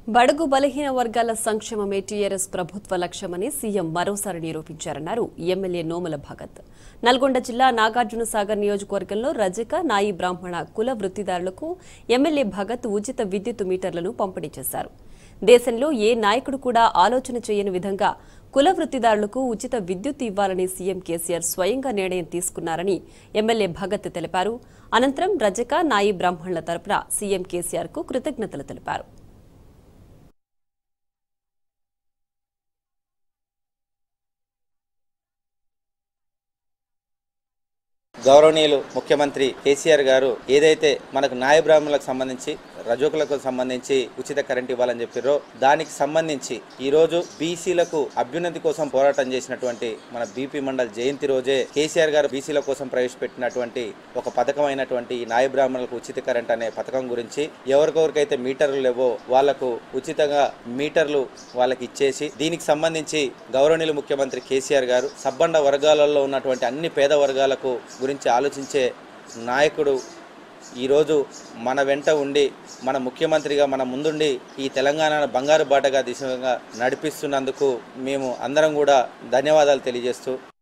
బడుగు బలహీన వర్గాల సంక్షేమమే టీఆర్ఎస్ ప్రభుత్వ లక్ష్యమని సీఎం మరోసారి నిరూపించారన్నారు ఎమ్మెల్యే నోముల భగత్ నల్గొండ జిల్లా నాగార్జున సాగర్ నియోజకవర్గంలో రజక నాయి బ్రాహ్మణ కుల వృత్తిదారులకు ఎమ్మెల్యే భగత్ ఉచిత విద్యుత్ మీటర్లను పంపిణీ చేశారు దేశంలో ఏ నాయకుడు కూడా ఆలోచన చేయని విధంగా కుల వృత్తిదారులకు ఉచిత విద్యుత్ ఇవ్వాలని సీఎం కేసీఆర్ స్వయంగా నిర్ణయం తీసుకున్నారని ఎమ్మెల్యే భగత్ తెలిపారు అనంతరం రజక నాయి బ్రాహ్మణుల తరపున సీఎం కేసీఆర్ కు కృతజ్ఞతలు తెలిపారు గౌరవనీయులు ముఖ్యమంత్రి కేసీఆర్ గారు ఏదైతే మనకు న్యాయ బ్రాహ్మణులకు సంబంధించి రజకులకు సంబంధించి ఉచిత కరెంట్ ఇవ్వాలని చెప్పారో దానికి సంబంధించి ఈ రోజు బీసీలకు అభ్యున్నతి కోసం పోరాటం చేసినటువంటి మన బీపీ మండల్ జయంతి రోజే కేసీఆర్ గారు బీసీల కోసం ప్రవేశపెట్టినటువంటి ఒక పథకం అయినటువంటి ఈ న్యాయ బ్రాహ్మణులకు ఉచిత కరెంట్ అనే పథకం గురించి ఎవరికొవరికైతే మీటర్లు లేవో వాళ్లకు ఉచితంగా మీటర్లు వాళ్ళకి ఇచ్చేసి దీనికి సంబంధించి గౌరవనీయులు ముఖ్యమంత్రి కేసీఆర్ గారు సబ్బండ వర్గాలలో ఉన్నటువంటి అన్ని పేద వర్గాలకు గురించి ఆలోచించే నాయకుడు ఈరోజు మన వెంట ఉండి మన ముఖ్యమంత్రిగా మన ముందుండి ఈ తెలంగాణ బంగారు బాటగా దిశగా నడిపిస్తున్నందుకు మేము అందరం కూడా ధన్యవాదాలు తెలియజేస్తూ